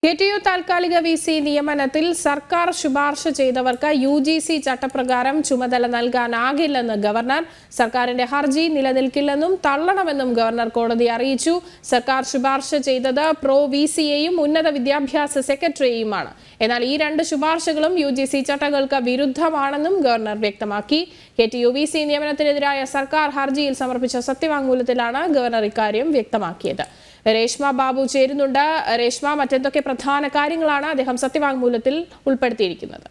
K T U താൽക്കാലിക V C നിയമനത്തിൽ സർക്കാർ ശുപാർശ ചെയ്തവർക്ക് യു ജി സി ചട്ടപ്രകാരം ചുമതല നൽകാനാകില്ലെന്ന് ഗവർണർ സർക്കാരിന്റെ ഹർജി നിലനിൽക്കില്ലെന്നും തള്ളണമെന്നും ഗവർണർ കോടതി അറിയിച്ചു സർക്കാർ ശുപാർശ ചെയ്തത് പ്രോ വി സിയെയും ഉന്നത വിദ്യാഭ്യാസ സെക്രട്ടറിയെയുമാണ് എന്നാൽ ഈ രണ്ട് ശുപാർശകളും യു ജി സി ചട്ടങ്ങൾക്ക് വിരുദ്ധമാണെന്നും ഗവർണർ വ്യക്തമാക്കി K T U V C നിയമനത്തിനെതിരായ സർക്കാർ ഹർജിയിൽ സമർപ്പിച്ച സത്യവാങ്മൂലത്തിലാണ് ഗവർണർ ഇക്കാര്യം വ്യക്തമാക്കിയത് രേഷ്മ ബാബു ചേരുന്നുണ്ട് രേഷ്മ മറ്റെന്തൊക്കെ പ്രധാന കാര്യങ്ങളാണ് അദ്ദേഹം സത്യവാങ്മൂലത്തിൽ ഉൾപ്പെടുത്തിയിരിക്കുന്നത്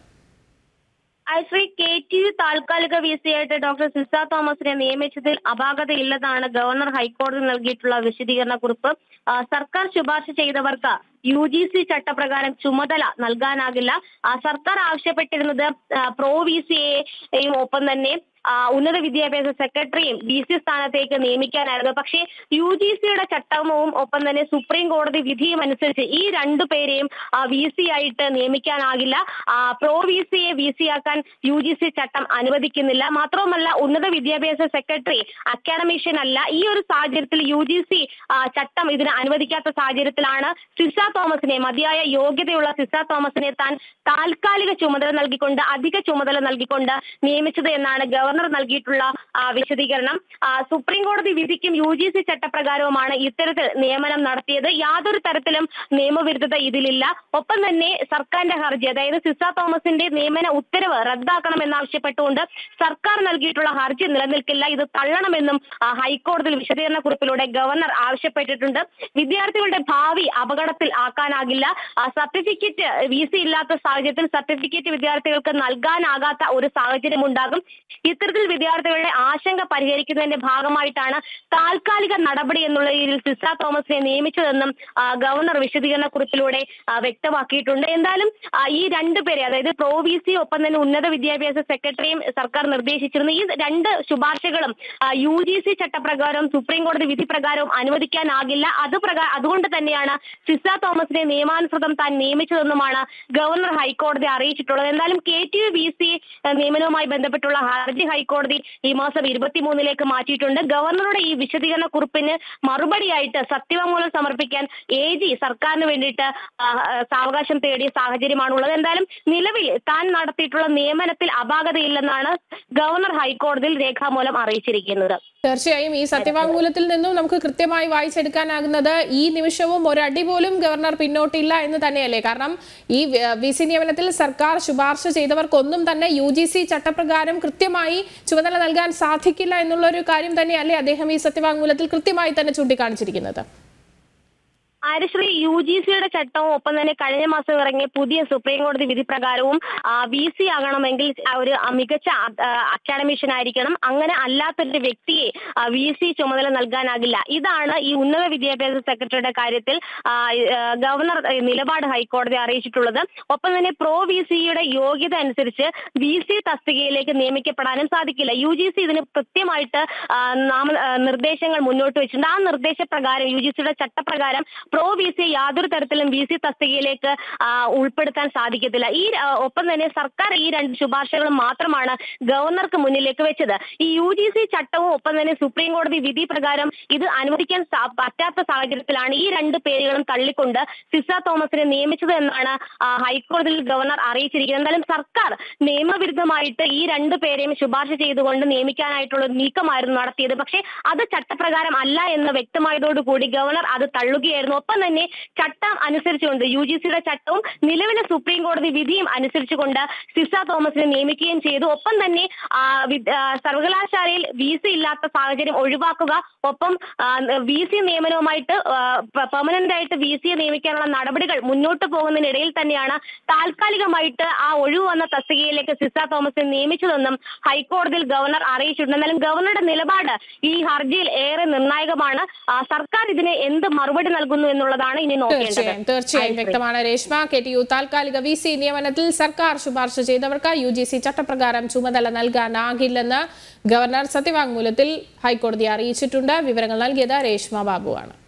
ശ്രീ കെ ടി യു താൽക്കാലിക വി സി ആയിട്ട് ഡോക്ടർ സിസ തോമസിനെ നിയമിച്ചതിൽ അപാകതയില്ലെന്നാണ് ഗവർണർ ഹൈക്കോടതി നൽകിയിട്ടുള്ള വിശദീകരണ കുറിപ്പ് ആ, സർക്കാർ ശുപാർശ ചെയ്തവർക്ക് യു ജി സി ചട്ടപ്രകാരം ചുമതല നൽകാനാകില്ല ആ, സർക്കാർ ആവശ്യപ്പെട്ടിരുന്നത് ആ, പ്രോ വി സിയെയും ഒപ്പം തന്നെ ആ, ഉന്നത വിദ്യാഭ്യാസ സെക്രട്ടറിയും വി സി സ്ഥാനത്തേക്ക് നിയമിക്കാനായിരുന്നു പക്ഷേ യു ജി സിയുടെ ചട്ടവും ഒപ്പം തന്നെ സുപ്രീം കോടതി വിധിയും അനുസരിച്ച് ഈ രണ്ടു പേരെയും വി സി ആയിട്ട് നിയമിക്കാനാകില്ല ആ, പ്രോ വി സിയെ വി സി ആക്കാൻ യു ജി സി ചട്ടം അനുവദിക്കുന്നില്ല മാത്രവുമല്ല ഉന്നത വിദ്യാഭ്യാസ സെക്രട്ടറി അക്കാഡമീഷ്യൻ അല്ല ഈ ഒരു സാഹചര്യത്തിൽ യു ജി സി ചട്ടം ഇതിന് അനുവദിക്കാത്ത സാഹചര്യത്തിലാണ് സിസ തോമസിനെ മതിയായ യോഗ്യതയുള്ള സിസ തോമസിനെ താൻ താൽക്കാലിക ചുമതല നൽകിക്കൊണ്ട് അധിക ചുമതല നൽകിക്കൊണ്ട് നിയമിച്ചത് എന്നാണ് ഗവർണർ നൽകിയിട്ടുള്ള ആ, വിശദീകരണം ആ, സുപ്രീം കോടതി വിധിക്കും യു ജി സി ചട്ടപ്രകാരവുമാണ് ഇത്തരത്തിൽ നിയമനം നടത്തിയത് യാതൊരു തരത്തിലും നിയമവിരുദ്ധത ഇതിലില്ല ഒപ്പം തന്നെ സർക്കാരിന്റെ ഹർജി അതായത് സിസ തോമസിന്റെ നിയമന ഉത്തരവ് റദ്ദാക്കണമെന്നാവശ്യപ്പെട്ടുകൊണ്ട് സർക്കാർ നൽകിയിട്ടുള്ള ഹർജി നിലനിൽക്കില്ല ഇത് തള്ളണമെന്നും ആ, ഹൈക്കോടതിയിൽ വിശദീകരണ കുറിപ്പിലൂടെ ഗവർണർ ആവശ്യപ്പെട്ടിട്ടുണ്ട് വിദ്യാർത്ഥികളുടെ ഭാവി അപകടത്തിൽ ആക്കാനാകില്ല ആ, സർട്ടിഫിക്കറ്റ് വി സി ഇല്ലാത്ത സാഹചര്യത്തിൽ സർട്ടിഫിക്കറ്റ് വിദ്യാർത്ഥികൾക്ക് നൽകാനാകാത്ത ഒരു സാഹചര്യം ഉണ്ടാകും ഇത്തരത്തിൽ വിദ്യാർത്ഥികളുടെ ആശങ്ക പരിഹരിക്കുന്നതിന്റെ ഭാഗമായിട്ടാണ് താൽക്കാലിക നടപടി എന്നുള്ള രീതിയിൽ സിസ തോമസിനെ നിയമിച്ചതെന്നും ആ, ഗവർണർ വിശദീകരണ കുറിപ്പിലൂടെ ആ, വ്യക്തമാക്കിയിട്ടുണ്ട് എന്തായാലും ആ, ഈ രണ്ടുപേരെ അതായത് പ്രോ വി സി ഒപ്പം തന്നെ ഉന്നത വിദ്യാഭ്യാസ സെക്രട്ടറിയും സർക്കാർ നിർദ്ദേശിച്ചിരുന്നു ഈ രണ്ട് ശുപാർശകളും യു ജി സി ചട്ടപ്രകാരവും സുപ്രീം കോടതി വിധി പ്രകാരവും അനുവദിക്കാനാകില്ല അത് പ്രകാരം അതുകൊണ്ട് തന്നെയാണ് സിസ തോമസിനെ നിയമാനുസൃതം താൻ നിയമിച്ചതെന്നുമാണ് ഗവർണർ ഹൈക്കോടതി അറിയിച്ചിട്ടുള്ളത് എന്തായാലും K T U V C നിയമനവുമായി ബന്ധപ്പെട്ടുള്ള ഹർജി ഹൈക്കോടതി ഈ മാസം ഇരുപത്തിമൂന്നിലേക്ക് മാറ്റിയിട്ടുണ്ട് ഗവർണറുടെ ഈ വിശദീകരണ കുറിപ്പിന് മറുപടിയായിട്ട് സത്യവാങ്മൂലം സമർപ്പിക്കാൻ എ ജി സർക്കാരിന് വേണ്ടിയിട്ട് ആ, ആ, സാവകാശം തേടിയ സാഹചര്യമാണുള്ളത് എന്തായാലും നിലവിൽ താൻ നടത്തിയിട്ടുള്ള നിയമനത്തിൽ അപാകതയില്ലെന്നാണ് ഗവർണർ ഹൈക്കോടതിയിൽ രേഖാമൂലം അറിയിച്ചിരിക്കുന്നത് തീർച്ചയായും ഈ സത്യവാങ്മൂലത്തിൽ നിന്നും നമുക്ക് കൃത്യമായി വായിച്ചെടുക്കാനാകുന്നത് ഈ നിമിഷവും ഒരടി പോലും ഗവർണർ പിന്നോട്ടില്ല എന്ന് തന്നെയല്ലേ കാരണം ഈ വി സി നിയമനത്തിൽ സർക്കാർ ശുപാർശ ചെയ്തവർക്കൊന്നും തന്നെ യു ജി സി ചട്ടപ്രകാരം കൃത്യമായി ചുമതല നൽകാൻ സാധിക്കില്ല എന്നുള്ള ഒരു കാര്യം തന്നെയല്ലേ അദ്ദേഹം ഈ സത്യവാങ്മൂലത്തിൽ കൃത്യമായി തന്നെ ചൂണ്ടിക്കാണിച്ചിരിക്കുന്നത് ആര്യശ്രീ യു ജി സിയുടെ ചട്ടവും ഒപ്പം തന്നെ കഴിഞ്ഞ മാസം ഇറങ്ങിയ പുതിയ സുപ്രീം കോടതി വിധി പ്രകാരവും വി സി ആകണമെങ്കിൽ ആ ഒരു ആ, മികച്ച അക്കാഡമീഷ്യൻ ആയിരിക്കണം അങ്ങനെ അല്ലാത്തൊരു വ്യക്തിയെ വി സി ചുമതല നൽകാനാകില്ല ഇതാണ് ഈ ഉന്നത വിദ്യാഭ്യാസ സെക്രട്ടറിയുടെ കാര്യത്തിൽ ആ, ആ, ഗവർണർ ആ, നിലപാട് ഹൈക്കോടതി അറിയിച്ചിട്ടുള്ളത് ഒപ്പം തന്നെ പ്രോ വി സിയുടെ യോഗ്യത അനുസരിച്ച് വി സി തസ്തികയിലേക്ക് നിയമിക്കപ്പെടാനും സാധിക്കില്ല യു ജി സി ഇതിന് കൃത്യമായിട്ട് ആ, നാമ ആ, നിർദ്ദേശങ്ങൾ മുന്നോട്ട് വെച്ചിട്ടുണ്ട് ആ നിർദ്ദേശപ്രകാരം യു ജി സിയുടെ ചട്ടപ്രകാരം പ്രോ വി സി യാതൊരു തരത്തിലും വി സി തസ്തികയിലേക്ക് ആ, ഉൾപ്പെടുത്താൻ സാധിക്കത്തില്ല ഈ ആ, ഒപ്പം തന്നെ സർക്കാർ ഈ രണ്ട് ശുപാർശകളും മാത്രമാണ് ഗവർണർക്ക് മുന്നിലേക്ക് വെച്ചത് ഈ യു ജി സി ചട്ടവും ഒപ്പം തന്നെ സുപ്രീം കോടതി വിധി പ്രകാരം ഇത് അനുവദിക്കാൻ സാ- പറ്റാത്ത സാഹചര്യത്തിലാണ് ഈ രണ്ട് പേരുകളും തള്ളിക്കൊണ്ട് സിസ തോമസിനെ നിയമിച്ചത് എന്നാണ് ആ, ഹൈക്കോടതിയിൽ ഗവർണർ അറിയിച്ചിരിക്കുന്നത് എന്തായാലും സർക്കാർ നിയമവിരുദ്ധമായിട്ട് ഈ രണ്ട് പേരെയും ശുപാർശ ചെയ്തുകൊണ്ട് നിയമിക്കാനായിട്ടുള്ള ഒരു നീക്കമായിരുന്നു നടത്തിയത് പക്ഷേ അത് ചട്ടപ്രകാരം അല്ല എന്ന് വ്യക്തമായതോടുകൂടി ഗവർണർ അത് തള്ളുകയായിരുന്നു ഒപ്പം തന്നെ ചട്ടം അനുസരിച്ചുകൊണ്ട് യു ജി സിയുടെ ചട്ടവും നിലവിലെ സുപ്രീം കോടതി വിധിയും അനുസരിച്ചുകൊണ്ട് സിസ തോമസിനെ നിയമിക്കുകയും ചെയ്തു ഒപ്പം തന്നെ ആ, വി- ആ, സർവകലാശാലയിൽ വി സി ഇല്ലാത്ത സാഹചര്യം ഒഴിവാക്കുക ഒപ്പം വി സി നിയമനവുമായിട്ട് പെർമനന്റ് ആയിട്ട് വി സിയെ നിയമിക്കാനുള്ള നടപടികൾ മുന്നോട്ട് പോകുന്നതിനിടയിൽ തന്നെയാണ് താൽക്കാലികമായിട്ട് ആ ഒഴിവ് വന്ന തസ്തികയിലേക്ക് സിസ തോമസിനെ നിയമിച്ചതെന്നും ഹൈക്കോടതിയിൽ ഗവർണർ അറിയിച്ചിട്ടുണ്ട് എന്നാലും ഗവർണറുടെ നിലപാട് ഈ ഹർജിയിൽ ഏറെ നിർണായകമാണ് ആ, സർക്കാർ ഇതിന് എന്ത് മറുപടി നൽകുന്നു എന്നുള്ളതാണ് ഇനി നോക്കേണ്ടത് തീർച്ചയായും തീർച്ചയായും വ്യക്തമാണ് രേഷ്മ കെ ടി യു താൽക്കാലിക വി സി നിയമനത്തിൽ സർക്കാർ ശുപാർശ ചെയ്തവർക്ക് യു ജി സി ചട്ടപ്രകാരം ചുമതല നൽകാനാകില്ലെന്ന് ഗവർണർ സത്യവാങ്മൂലത്തിൽ ഹൈക്കോടതി അറിയിച്ചിട്ടുണ്ട് വിവരങ്ങൾ നൽകിയത് രേഷ്മ ബാബുവാണ്